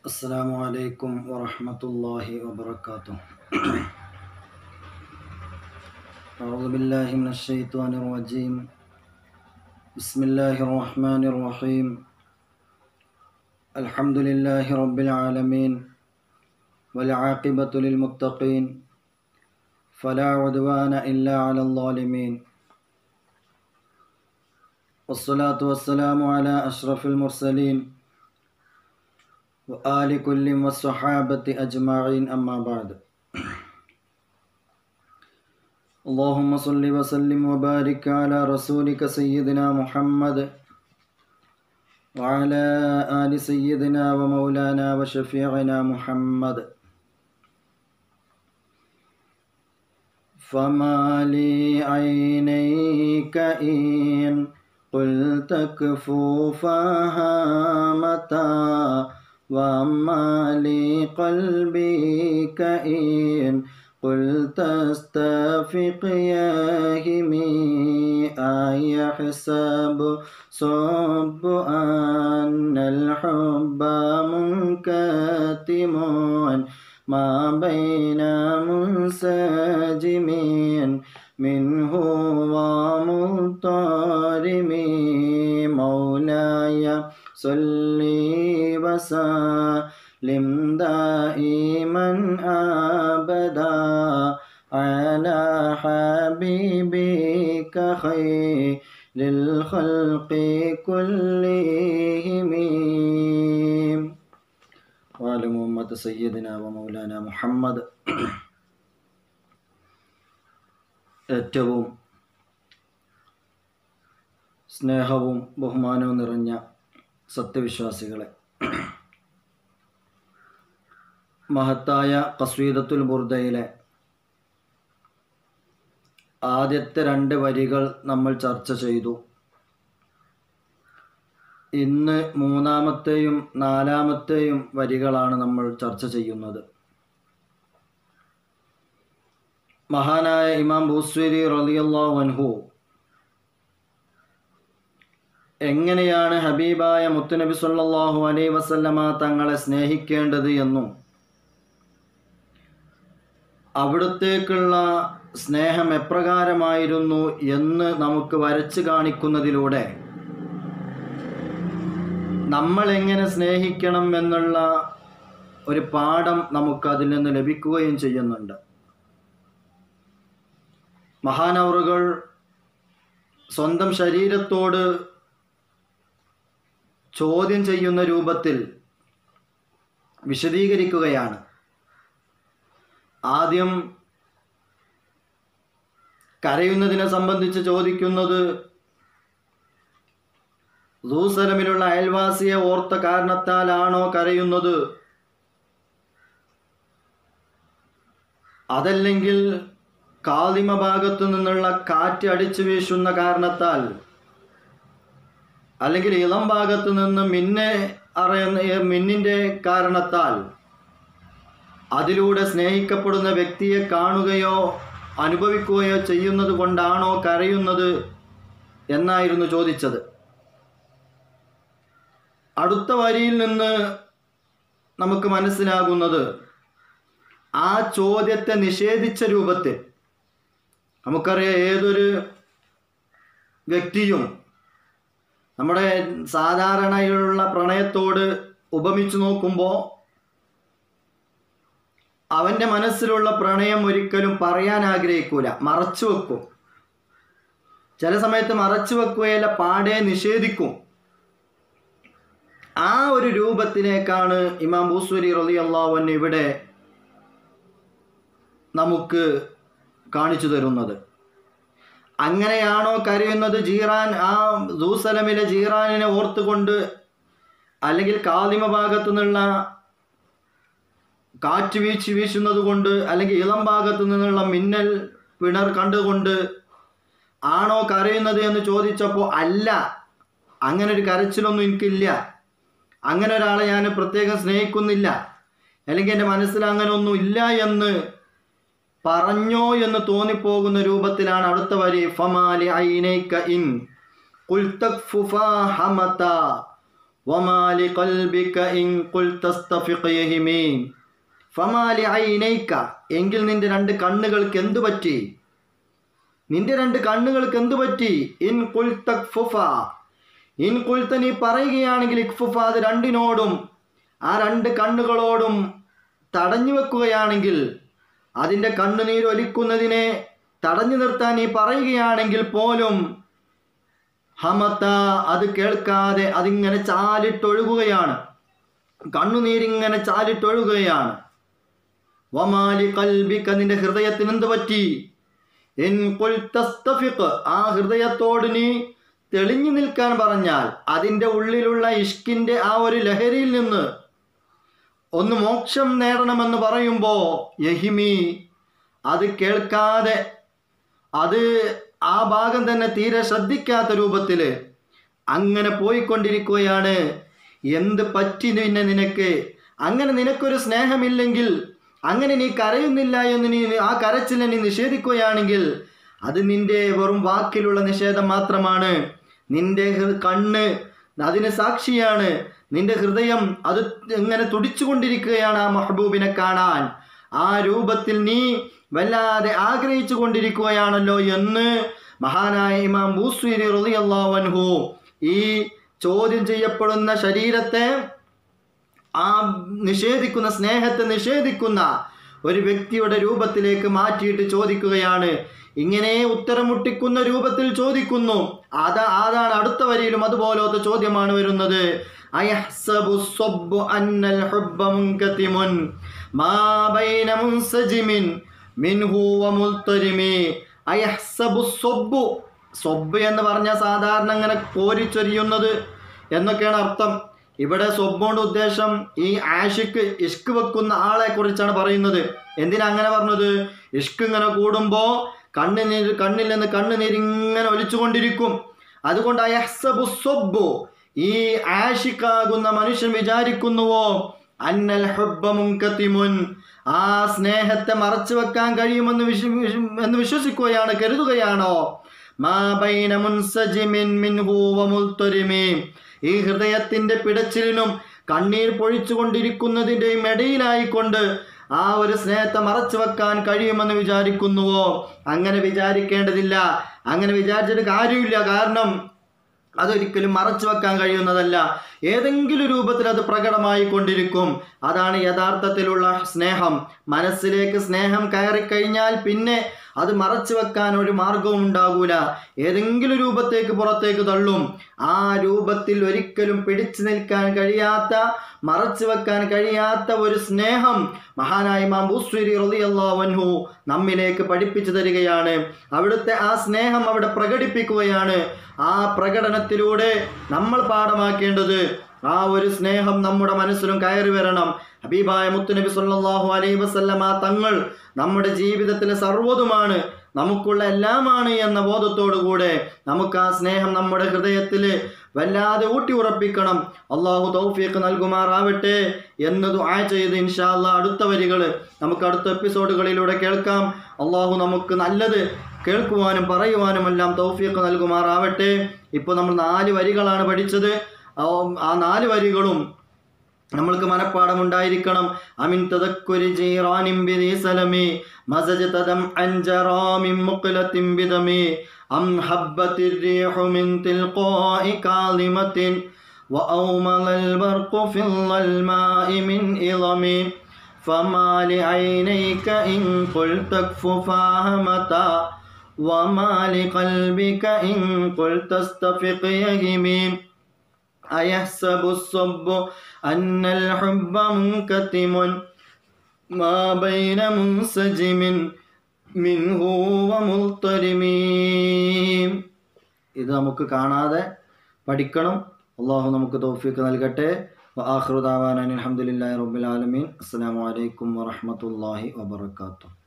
السلام عليكم ورحمة الله وبركاته أعوذ بالله من الشيطان الرجيم بسم الله الرحمن الرحيم الحمد لله رب العالمين والعاقبة للمتقين فلا عدوان إلا على الظالمين والصلاة والسلام على أشرف المرسلين وآل كل والصحابة أجمعين أما بعد اللهم صل وسلم وبارك على رسولك سيدنا محمد وعلى آل سيدنا ومولانا وشفيعنا محمد فما لي عينيك إن قلت كفوفها متى وما لي قلبك إن قلت استفق يا همي أيحسب صب أن الحب منكتم ما بين منسجمين منه ومضطرم مولاي صلي وسلم دائما أبدا على حبيبك خير للخلق كلهم وعلى محمد سيدنا ومولانا محمد ഏറ്റവും സ്നേഹവും ബഹുമാനവും നിറഞ്ഞ സത്യവിശ്വാസികളെ മഹത്തായ കസ്വീദത്തുൽ ബുർദയിലെ ആദ്യത്തെ രണ്ട് വരികൾ നമ്മൾ ചർച്ച ചെയ്തു ഇന്ന് മൂന്നാമത്തെയും നാലാമത്തെയും വരികളാണ് നമ്മൾ ചർച്ച ചെയ്യുന്നത് മഹാനായ ഇമാം ബൂസ്വരി റളിയല്ലാഹു അൻഹു എങ്ങനെയാണ് ഹബീബായ മുത്തുനബി സല്ലല്ലാഹു അലൈഹി വസല്ലമ തങ്ങളെ സ്നേഹിക്കേണ്ടത് എന്നും അവിടത്തേക്കുള്ള സ്നേഹം എപ്രകാരമായിരുന്നു എന്ന് നമുക്ക് വരച്ചു കാണിക്കുന്നതിലൂടെ നമ്മൾ എങ്ങനെ സ്നേഹിക്കണം എന്നുള്ള ഒരു പാഠം നമുക്ക് അതിൽ നിന്ന് ലഭിക്കുകയും ചെയ്യുന്നുണ്ട് മഹാനവറുകൾ സ്വന്തം ശരീരത്തോട് ചോദ്യം ചെയ്യുന്ന രൂപത്തിൽ വിശദീകരിക്കുകയാണ് ആദ്യം കരയുന്നതിനെ സംബന്ധിച്ച് ചോദിക്കുന്നത് ദൂസലമിലുള്ള അയൽവാസിയെ ഓർത്ത കാരണത്താലാണോ കരയുന്നത് അതല്ലെങ്കിൽ കാതിമ ഭാഗത്തു നിന്നുള്ള കാറ്റ് അടിച്ചു വീശുന്ന കാരണത്താൽ അല്ലെങ്കിൽ ഇളം ഭാഗത്തു നിന്ന് മിന്നെ അറിയുന്ന മിന്നിൻ്റെ കാരണത്താൽ അതിലൂടെ സ്നേഹിക്കപ്പെടുന്ന വ്യക്തിയെ കാണുകയോ അനുഭവിക്കുകയോ ചെയ്യുന്നത് കൊണ്ടാണോ കരയുന്നത് എന്നായിരുന്നു ചോദിച്ചത് അടുത്ത വരിയിൽ നിന്ന് നമുക്ക് മനസ്സിലാകുന്നത് ആ ചോദ്യത്തെ നിഷേധിച്ച രൂപത്തിൽ നമുക്കറിയാം ഏതൊരു വ്യക്തിയും നമ്മുടെ സാധാരണയുള്ള പ്രണയത്തോട് ഉപമിച്ചു നോക്കുമ്പോൾ അവൻ്റെ മനസ്സിലുള്ള പ്രണയം ഒരിക്കലും പറയാൻ ആഗ്രഹിക്കൂല മറച്ചു വെക്കും ചില സമയത്ത് മറച്ചു വെക്കുകയല്ല പാടെ നിഷേധിക്കും ആ ഒരു രൂപത്തിലേക്കാണ് ഇമാം ബൂസ്വരി റലി അള്ളാഹുവൻ ഇവിടെ നമുക്ക് കാണിച്ചു തരുന്നത് അങ്ങനെയാണോ കരയുന്നത് ജീറാൻ ആ ദൂസലമിലെ ജീറാനിനെ ഓർത്തുകൊണ്ട് അല്ലെങ്കിൽ കാലിമ ഭാഗത്തു നിന്നുള്ള കാറ്റ് വീഴ്ച വീശുന്നത് കൊണ്ട് അല്ലെങ്കിൽ ഇളം ഭാഗത്തു നിന്നുള്ള മിന്നൽ പിണർ കണ്ടുകൊണ്ട് ആണോ കരയുന്നത് എന്ന് ചോദിച്ചപ്പോൾ അല്ല അങ്ങനെ ഒരു കരച്ചിലൊന്നും എനിക്കില്ല അങ്ങനെ ഒരാളെ ഞാൻ പ്രത്യേകം സ്നേഹിക്കുന്നില്ല അല്ലെങ്കിൽ എൻ്റെ മനസ്സിൽ അങ്ങനെ ഒന്നും ഇല്ല എന്ന് പറഞ്ഞോ എന്ന് തോന്നിപ്പോകുന്ന രൂപത്തിലാണ് അടുത്ത വരി ഫമാലി ഐനൈക ഇൻ قل تكففا حمتا വമാലി കൽബിക ഇൻ ഖുൽത അസ്തഫിഖ് യഹിമി ഫമാലി ഐനൈക എങ്കിൽ നിന്റെ രണ്ട് കണ്ണുകൾക്ക് എന്തു പറ്റി നിന്റെ രണ്ട് കണ്ണുകൾക്ക് എന്തു പറ്റി ഇൻ കുൽത്തക്ഫുഫ ഇൻ കുൽത്ത നീ പറയുകയാണെങ്കിൽ ഇക്ഫുഫ അത് രണ്ടിനോടും ആ രണ്ട് കണ്ണുകളോടും തടഞ്ഞു വെക്കുകയാണെങ്കിൽ അതിൻ്റെ കണ്ണുനീരൊലിക്കുന്നതിനെ തടഞ്ഞു നിർത്താൻ നീ പറയുകയാണെങ്കിൽ പോലും ഹമത്ത അത് കേൾക്കാതെ അതിങ്ങനെ ചാലിട്ടൊഴുകുകയാണ് കണ്ണുനീരിങ്ങനെ ചാലിട്ടൊഴുകുകയാണ് വമാലി കൽബിക്ക നിന്റെ ഹൃദയത്തിന് എന്ത് പറ്റി ഇൻ ഖുൽതസ്തഫിഖ് ആ ഹൃദയത്തോട് നീ തെളിഞ്ഞു നിൽക്കാൻ പറഞ്ഞാൽ അതിൻ്റെ ഉള്ളിലുള്ള ഇഷ്കിൻ്റെ ആ ഒരു ലഹരിയിൽ നിന്ന് ഒന്ന് മോക്ഷം നേടണമെന്ന് പറയുമ്പോൾ യഹിമി അത് കേൾക്കാതെ അത് ആ ഭാഗം തന്നെ തീരെ ശ്രദ്ധിക്കാത്ത രൂപത്തിൽ അങ്ങനെ പോയിക്കൊണ്ടിരിക്കുകയാണ് എന്ത് പറ്റി പിന്നെ നിനക്ക് അങ്ങനെ നിനക്കൊരു സ്നേഹമില്ലെങ്കിൽ അങ്ങനെ നീ കരയുന്നില്ല എന്ന് നീ ആ കരച്ചിലെ നീ നിഷേധിക്കുകയാണെങ്കിൽ അത് നിന്റെ വെറും വാക്കിലുള്ള നിഷേധം മാത്രമാണ് നിന്റെ ഹൃ- കണ്ണ് അതിന് സാക്ഷിയാണ് നിന്റെ ഹൃദയം അത് ഇങ്ങനെ തുടിച്ചുകൊണ്ടിരിക്കുകയാണ് ആ മഹബൂബിനെ കാണാൻ ആ രൂപത്തിൽ നീ വല്ലാതെ ആഗ്രഹിച്ചു കൊണ്ടിരിക്കുകയാണല്ലോ എന്ന് മഹാനായ ഇമാം ബൂസ്വീരി റളിയല്ലാഹു അൻഹു ഈ ചോദ്യം ചെയ്യപ്പെടുന്ന ശരീരത്തെ ആ നിഷേധിക്കുന്ന സ്നേഹത്തെ നിഷേധിക്കുന്ന ഒരു വ്യക്തിയുടെ രൂപത്തിലേക്ക് മാറ്റിയിട്ട് ചോദിക്കുകയാണ് ഇങ്ങനെ ഉത്തരം മുട്ടിക്കുന്ന രൂപത്തിൽ ചോദിക്കുന്നു അതാ അതാണ് അടുത്ത വരിയിലും അതുപോലത്തെ ചോദ്യമാണ് വരുന്നത് അയഹ്സബു സ്വബ്ബു അന്നൽ ഹുബ്ബ മുൻകതിമുൻ മാ ബൈന മുൻസജിമിൻ മിൻഹു വമുൽത്തരിമി അയഹ്സബു സ്വബ്ബു സ്വബ്ബ് എന്ന് പറഞ്ഞാൽ സാധാരണ അങ്ങനെ കോരിച്ചൊരിയുന്നത് എന്നൊക്കെയാണ് അർത്ഥം ഇവിടെ സ്വബ്ബോണ്ട് ഉദ്ദേശം ഈ ആഷിക്ക് ഇഷ്ക് വെക്കുന്ന ആളെ കുറിച്ചാണ് പറയുന്നത് എന്തിനാ അങ്ങനെ പറഞ്ഞത് ഇഷ്ക് ഇങ്ങനെ കൂടുമ്പോൾ കണ്ണിനീര് കണ്ണിൽ നിന്ന് കണ്ണുനീരിങ്ങനെ ഒലിച്ചുകൊണ്ടിരിക്കും അതുകൊണ്ട് അയഹ്സബു സ്വബ്ബു ഈ ആഷിക്കാകുന്ന മനുഷ്യൻ വിചാരിക്കുന്നുവോ അന്നൽ ഹുബ്ബ മുൻകത്തിമുൻ ആ സ്നേഹത്തെ മറച്ചു വെക്കാൻ കഴിയുമെന്ന് വിശ്വ വിശ്വ- എന്ന് വിശ്വസിക്കുകയാണ് കരുതുകയാണോ മാ ബൈന മുൻസജിമിൻ മിൻഹു വമുൽത്തരിമി ഈ ഹൃദയത്തിന്റെ പിടച്ചിലിനും കണ്ണീർ പൊഴിച്ചുകൊണ്ടിരിക്കുന്നതിൻ്റെയും ഇടയിലായിക്കൊണ്ട് ആ ഒരു സ്നേഹത്തെ മറച്ചു വെക്കാൻ കഴിയുമെന്ന് വിചാരിക്കുന്നുവോ അങ്ങനെ വിചാരിക്കേണ്ടതില്ല അങ്ങനെ വിചാരിച്ചിട്ട് കാര്യമില്ല കാരണം അതൊരിക്കലും മറച്ചു വെക്കാൻ കഴിയുന്നതല്ല ഏതെങ്കിലും രൂപത്തിൽ അത് പ്രകടമായി കൊണ്ടിരിക്കും അതാണ് യഥാർത്ഥത്തിലുള്ള സ്നേഹം മനസ്സിലേക്ക് സ്നേഹം കയറിക്കഴിഞ്ഞാൽ പിന്നെ അത് മറച്ചു വെക്കാൻ ഒരു മാർഗവും ഉണ്ടാകൂല ഏതെങ്കിലും രൂപത്തേക്ക് പുറത്തേക്ക് തള്ളും ആ രൂപത്തിൽ ഒരിക്കലും പിടിച്ചു നിൽക്കാൻ കഴിയാത്ത മറച്ചു വെക്കാൻ കഴിയാത്ത ഒരു സ്നേഹം മഹാനായ ഇമാം ബൂസ്വരി റളിയല്ലാഹു നമ്മിലേക്ക് പഠിപ്പിച്ചു തരികയാണ് അവിടുത്തെ ആ സ്നേഹം അവിടെ പ്രകടിപ്പിക്കുകയാണ് ആ പ്രകടനത്തിലൂടെ നമ്മൾ പാഠമാക്കേണ്ടത് ആ ഒരു സ്നേഹം നമ്മുടെ മനസ്സിലും കയറി വരണം ഹബീബായ മുത്തുനബി സല്ലല്ലാഹു അലൈഹി വസല്ലമ തങ്ങൾ നമ്മുടെ ജീവിതത്തിലെ സർവ്വതുമാണ് നമുക്കുള്ള എല്ലാമാണ് എന്ന ബോധത്തോടു കൂടെ നമുക്ക് ആ സ്നേഹം നമ്മുടെ ഹൃദയത്തിൽ വല്ലാതെ ഊട്ടി ഉറപ്പിക്കണം അള്ളാഹു തൗഫീഖ് നൽകുമാറാവട്ടെ എന്ന് ദുആ ചെയ്ത് ഇൻഷാ അല്ലാ അടുത്ത വരികൾ നമുക്ക് അടുത്ത എപ്പിസോഡുകളിലൂടെ കേൾക്കാം അള്ളാഹു നമുക്ക് നല്ലത് കേൾക്കുവാനും പറയുവാനുമെല്ലാം തൗഫീഖ് നൽകുമാറാവട്ടെ ഇപ്പോൾ നമ്മൾ നാല് വരികളാണ് പഠിച്ചത് ആ- ആ നാല് വരികളും നമ്മൾക്ക് മനപ്പാഠം ഉണ്ടായിരിക്കണം അമിൻ തദക്കുരി ജീറാനിം ബിദി സലമി മസജ തദം അൻജറാമിൻ മുഖ്ലത്തിൻ ബിദമി അം ഹബ്ബത്തിർ റീഹു മിൻ തിൽഖാഇ കാളിമത്തിൻ وأومض البرق في الماء من إظم فما لعينيك إن قلت اكففاها متى وما لقلبك إن قلت استفق يهمي أيحسب الصب أن الحب منكتم ما بين منسجم منه ومضطرم ഇത് നമുക്ക് കാണാതെ പഠിക്കണം അള്ളാഹു നമുക്ക് തൗഫീഖ് നൽകട്ടെ വആഖിറു ദഅവാന അനിൽ ഹംദുലില്ലാഹി റബ്ബിൽ ആലമീൻ അസ്സലാമു അലൈക്കും വറഹ്മത്തുള്ളാഹി വബറകാതുഹു